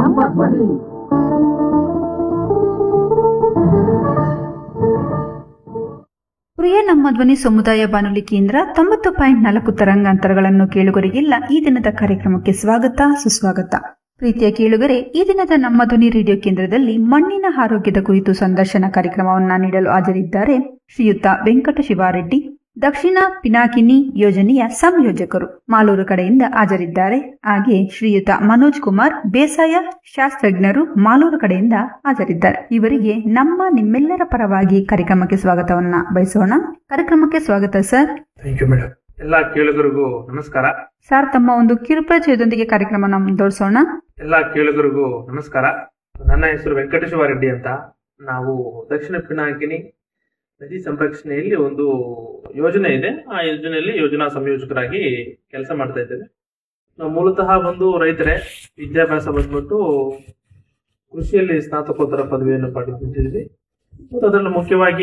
ನಮ್ಮ ಧ್ವನಿ ಪ್ರಿಯ ನಮ್ಮ ಧ್ವನಿ ಸಮುದಾಯ ಬಾನುಲಿ ಕೇಂದ್ರ ತೊಂಬತ್ತು ಪಾಯಿಂಟ್ ನಾಲ್ಕು ತರಂಗಾಂತರಗಳನ್ನು ಕೇಳುಗರಿಗೆಲ್ಲ ಈ ದಿನದ ಕಾರ್ಯಕ್ರಮಕ್ಕೆ ಸ್ವಾಗತ ಸುಸ್ವಾಗತ ಪ್ರೀತಿಯ ಕೇಳುಗರೆ ಈ ದಿನದ ನಮ್ಮ ಧ್ವನಿ ರೇಡಿಯೋ ಕೇಂದ್ರದಲ್ಲಿ ಮಣ್ಣಿನ ಆರೋಗ್ಯದ ಕುರಿತು ಸಂದರ್ಶನ ಕಾರ್ಯಕ್ರಮವನ್ನು ನೀಡಲು ಹಾಜರಿದ್ದಾರೆ ಶ್ರೀಯುತ ವೆಂಕಟ ಶಿವಾರೆಡ್ಡಿ ದಕ್ಷಿಣ ಪಿನಾಕಿನಿ ಯೋಜನೆಯ ಸಂಯೋಜಕರು ಮಾಲೂರು ಕಡೆಯಿಂದ ಹಾಜರಿದ್ದಾರೆ ಹಾಗೆ ಶ್ರೀಯುತ ಮನೋಜ್ ಕುಮಾರ್ ಬೇಸಾಯ ಶಾಸ್ತ್ರಜ್ಞರು ಮಾಲೂರು ಕಡೆಯಿಂದ ಹಾಜರಿದ್ದಾರೆ ಇವರಿಗೆ ನಮ್ಮ ನಿಮ್ಮೆಲ್ಲರ ಪರವಾಗಿ ಕಾರ್ಯಕ್ರಮಕ್ಕೆ ಸ್ವಾಗತವನ್ನ ಬಯಸೋಣ ಕಾರ್ಯಕ್ರಮಕ್ಕೆ ಸ್ವಾಗತ ಸರ್ ಥ್ಯಾಂಕ್ ಯು ಮೇಡಮ್ ಎಲ್ಲ ಕೇಳುಗರಿಗೂ ನಮಸ್ಕಾರ ಸರ್ ತಮ್ಮ ಒಂದು ಕಿರುಪರಿಚಯದೊಂದಿಗೆ ಕಾರ್ಯಕ್ರಮನ ಮುಂದುವರಿಸೋಣ ಎಲ್ಲ ಕೇಳುಗರಿಗೂ ನಮಸ್ಕಾರ ನನ್ನ ಹೆಸರು ವೆಂಕಟೇಶ್ವರ ರೆಡ್ಡಿ ಅಂತ ನಾವು ದಕ್ಷಿಣ ಪಿನಾಕಿನಿ ನದಿ ಸಂರಕ್ಷಣೆಯಲ್ಲಿ ಒಂದು ಯೋಜನೆ ಇದೆ ಆ ಯೋಜನೆಯಲ್ಲಿ ಯೋಜನಾ ಸಂಯೋಜಕರಾಗಿ ಕೆಲಸ ಮಾಡ್ತಾ ಇದ್ದೇವೆ ನಾವು ಮೂಲತಃ ಬಂದು ರೈತರೇ ವಿದ್ಯಾಭ್ಯಾಸ ಬಂದ್ಬಿಟ್ಟು ಕೃಷಿಯಲ್ಲಿ ಸ್ನಾತಕೋತ್ತರ ಪದವಿಯನ್ನು ಪಡೆದಿದ್ದೀವಿ ಮತ್ತು ಅದರಲ್ಲಿ ಮುಖ್ಯವಾಗಿ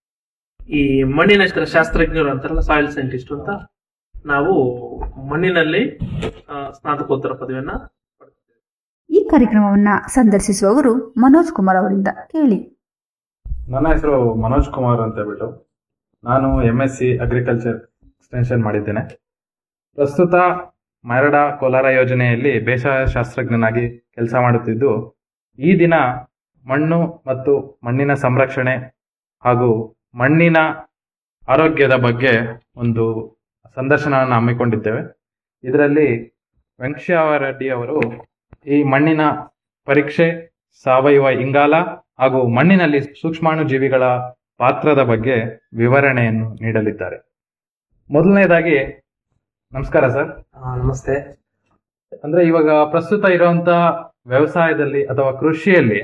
ಈ ಮಣ್ಣಿನ ಶಾಸ್ತ್ರಜ್ಞರು ಅಂತಾರಲ್ಲ ಸಾಯಿಲ್ ಸೈಂಟಿಸ್ಟ್ ಅಂತ ನಾವು ಮಣ್ಣಿನಲ್ಲಿ ಆ, ಸ್ನಾತಕೋತ್ತರ ಪದವಿಯನ್ನ ಪಡೆದಿದ್ದೇವೆ ಈ ಕಾರ್ಯಕ್ರಮವನ್ನ ಸಂದರ್ಶಿಸುವವರು ಮನೋಜ್ ಕುಮಾರ್ ಅವರಿಂದ ಕೇಳಿ ನನ್ನ ಹೆಸರು ಮನೋಜ್ ಕುಮಾರ್ ಅಂತ ಹೇಳ್ಬಿಟ್ಟು ನಾನು M S C agriculture extension ಮಾಡಿದ್ದೇನೆ ಪ್ರಸ್ತುತ ಮರಡ ಕೋಲಾರ ಯೋಜನೆಯಲ್ಲಿ ಬೇಸಾಯ ಶಾಸ್ತ್ರಜ್ಞನಾಗಿ ಕೆಲಸ ಮಾಡುತ್ತಿದ್ದು ಈ ದಿನ ಮಣ್ಣು ಮತ್ತು ಮಣ್ಣಿನ ಸಂರಕ್ಷಣೆ ಹಾಗೂ ಮಣ್ಣಿನ ಆರೋಗ್ಯದ ಬಗ್ಗೆ ಒಂದು ಸಂದರ್ಶನವನ್ನು ಹಮ್ಮಿಕೊಂಡಿದ್ದೇವೆ ಇದರಲ್ಲಿ ವೆಂಕಟೇಶ್ವರರೆಡ್ಡಿ ಅವರು ಈ ಮಣ್ಣಿನ ಪರೀಕ್ಷೆ ಸಾವಯವ ಇಂಗಾಲ ಹಾಗೂ ಮಣ್ಣಿನಲ್ಲಿ ಸೂಕ್ಷ್ಮಾಣು ಜೀವಿಗಳ ಪಾತ್ರದ ಬಗ್ಗೆ ವಿವರಣೆಯನ್ನು ನೀಡಲಿದ್ದಾರೆ ಮೊದಲನೇದಾಗಿ ನಮಸ್ಕಾರ ಸರ್ ಆ, ನಮಸ್ತೆ ಅಂದ್ರೆ ಇವಾಗ ಪ್ರಸ್ತುತ ಇರುವಂತ ವ್ಯವಸಾಯದಲ್ಲಿ ಅಥವಾ ಕೃಷಿಯಲ್ಲಿ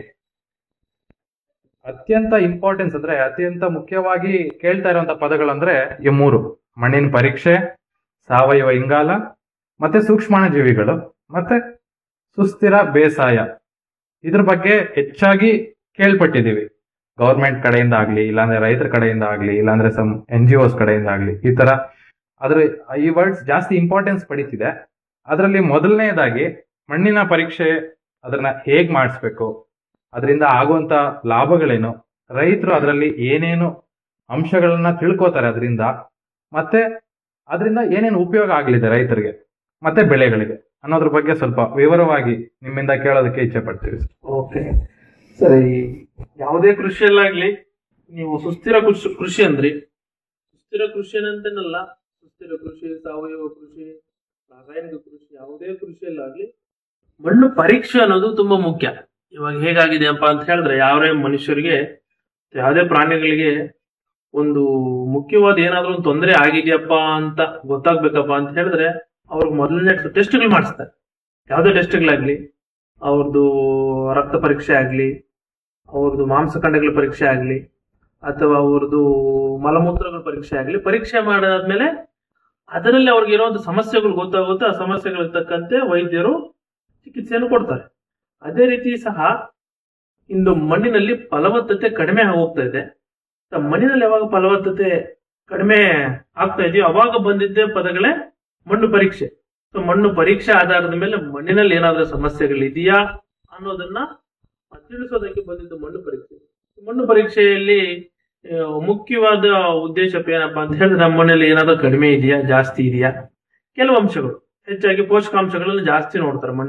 ಅತ್ಯಂತ ಇಂಪಾರ್ಟೆನ್ಸ್ ಅಂದ್ರೆ ಅತ್ಯಂತ ಮುಖ್ಯವಾಗಿ ಕೇಳ್ತಾ ಇರುವಂತ ಪದಗಳಂದ್ರೆ ಈ ಮೂರು ಮಣ್ಣಿನ ಪರೀಕ್ಷೆ ಸಾವಯವ ಇಂಗಾಲ ಮತ್ತೆ ಸೂಕ್ಷ್ಮಾಣು ಜೀವಿಗಳು ಮತ್ತೆ ಸುಸ್ಥಿರ ಬೇಸಾಯ ಇದ್ರ ಬಗ್ಗೆ ಹೆಚ್ಚಾಗಿ ಕೇಳ್ಪಟ್ಟಿದೀವಿ ಗೌರ್ಮೆಂಟ್ ಕಡೆಯಿಂದ ಆಗ್ಲಿ ಇಲ್ಲಾಂದ್ರೆ ರೈತರ ಕಡೆಯಿಂದ ಆಗ್ಲಿ ಇಲ್ಲಾಂದ್ರೆ ಸಮ್ ಎನ್ ಜಿ ಒಸ್ ಕಡೆಯಿಂದ ಆಗ್ಲಿ ಈ ತರ ಅದ್ರ ಈ ವರ್ಡ್ಸ್ ಜಾಸ್ತಿ ಇಂಪಾರ್ಟೆನ್ಸ್ ಪಡೀತಿದೆ ಅದರಲ್ಲಿ ಮೊದಲನೇದಾಗಿ ಮಣ್ಣಿನ ಪರೀಕ್ಷೆ ಅದನ್ನ ಹೇಗ್ ಮಾಡಿಸ್ಬೇಕು ಅದರಿಂದ ಆಗುವಂತ ಲಾಭಗಳೇನು ರೈತರು ಅದರಲ್ಲಿ ಏನೇನು ಅಂಶಗಳನ್ನ ತಿಳ್ಕೊತಾರೆ ಅದರಿಂದ ಮತ್ತೆ ಅದರಿಂದ ಏನೇನು ಉಪಯೋಗ ಆಗಲಿದೆ ರೈತರಿಗೆ ಮತ್ತೆ ಬೆಳೆಗಳಿಗೆ ಅನ್ನೋದ್ರ ಬಗ್ಗೆ ಸ್ವಲ್ಪ ವಿವರವಾಗಿ ನಿಮ್ಮಿಂದ ಕೇಳೋದಕ್ಕೆ ಇಚ್ಛೆ ಪಡ್ತೀವಿ ಸರ್. ಓಕೆ ಸರಿ ಯಾವುದೇ ಕೃಷಿಯಲ್ಲಾಗ್ಲಿ ನೀವು ಸುಸ್ಥಿರ ಕೃಷಿ ಕೃಷಿ ಅಂದ್ರಿ ಸುಸ್ಥಿರ ಕೃಷಿ ಅಂತನಲ್ಲ ಸುಸ್ಥಿರ ಕೃಷಿ ಸಾವಯವ ಕೃಷಿ ರಾಸಾಯನಿಕ ಕೃಷಿ ಯಾವುದೇ ಕೃಷಿಯಲ್ಲಾಗ್ಲಿ ಮಣ್ಣು ಪರೀಕ್ಷೆ ಅನ್ನೋದು ತುಂಬಾ ಮುಖ್ಯ ಇವಾಗ ಹೇಗಾಗಿದೆಯಪ್ಪ ಅಂತ ಹೇಳಿದ್ರೆ ಯಾವೇ ಮನುಷ್ಯರಿಗೆ ಯಾವುದೇ ಪ್ರಾಣಿಗಳಿಗೆ ಒಂದು ಮುಖ್ಯವಾದ ಏನಾದ್ರೂ ಒಂದು ತೊಂದರೆ ಆಗಿದೆಯಪ್ಪ ಅಂತ ಗೊತ್ತಾಗ್ಬೇಕಪ್ಪ ಅಂತ ಹೇಳಿದ್ರೆ ಅವ್ರಿಗೆ ಮೊದಲನೇ ಟೆಸ್ಟ್ಗಳು ಮಾಡಿಸ್ತಾರೆ ಯಾವುದೇ ಟೆಸ್ಟ್ಗಳಾಗ್ಲಿ ಅವ್ರದ್ದು ರಕ್ತ ಪರೀಕ್ಷೆ ಆಗಲಿ ಅವ್ರದ್ದು ಮಾಂಸಖಂಡಗಳ ಪರೀಕ್ಷೆ ಆಗಲಿ ಅಥವಾ ಅವ್ರದ್ದು ಮಲಮೂತ್ರಗಳ ಪರೀಕ್ಷೆ ಆಗಲಿ ಪರೀಕ್ಷೆ ಮಾಡಾದ್ಮೇಲೆ ಅದರಲ್ಲಿ ಅವ್ರಿಗೆ ಇರುವಂತ ಸಮಸ್ಯೆಗಳು ಗೊತ್ತಾಗುತ್ತೆ ಆ ಸಮಸ್ಯೆಗಳಿಗೆ ತಕ್ಕಂತೆ ವೈದ್ಯರು ಚಿಕಿತ್ಸೆಯನ್ನು ಕೊಡ್ತಾರೆ ಅದೇ ರೀತಿ ಸಹ ಇಂದು ಮಣ್ಣಿನಲ್ಲಿ ಫಲವತ್ತತೆ ಕಡಿಮೆ ಹೋಗ್ತಾ ಇದೆ ತ- ಮಣ್ಣಿನಲ್ಲಿ ಯಾವಾಗ ಫಲವತ್ತತೆ ಕಡಿಮೆ ಆಗ್ತಾ ಇದೆಯೋ ಅವಾಗ ಬಂದಿದ್ದೇ ಪದಗಳೇ ಮಣ್ಣು ಪರೀಕ್ಷೆ ಸೊ ಮಣ್ಣು ಪರೀಕ್ಷೆ ಆಧಾರದ ಮೇಲೆ ಮಣ್ಣಿನಲ್ಲಿ ಏನಾದ್ರೂ ಸಮಸ್ಯೆಗಳಿದೆಯಾ ಅನ್ನೋದನ್ನ ತಿಳಿಸೋದಕ್ಕೆ ಬಂದಿದ್ದು ಮಣ್ಣು ಪರೀಕ್ಷೆ ಮಣ್ಣು ಪರೀಕ್ಷೆಯಲ್ಲಿ ಆ, ಮುಖ್ಯವಾದ ಉದ್ದೇಶ ಏನಪ್ಪಾ ಅಂತ ಹೇಳಿದ್ರೆ ನಮ್ಮ ಮಣ್ಣಲ್ಲಿ ಏನಾದ್ರೂ ಕಡಿಮೆ ಇದೆಯಾ ಜಾಸ್ತಿ ಇದೆಯಾ ಕೆಲವು ಅಂಶಗಳು ಹೆಚ್ಚಾಗಿ ಪೋಷಕಾಂಶಗಳನ್ನು ಜಾಸ್ತಿ ನೋಡ್ತಾರೆ ಮಣ್ಣು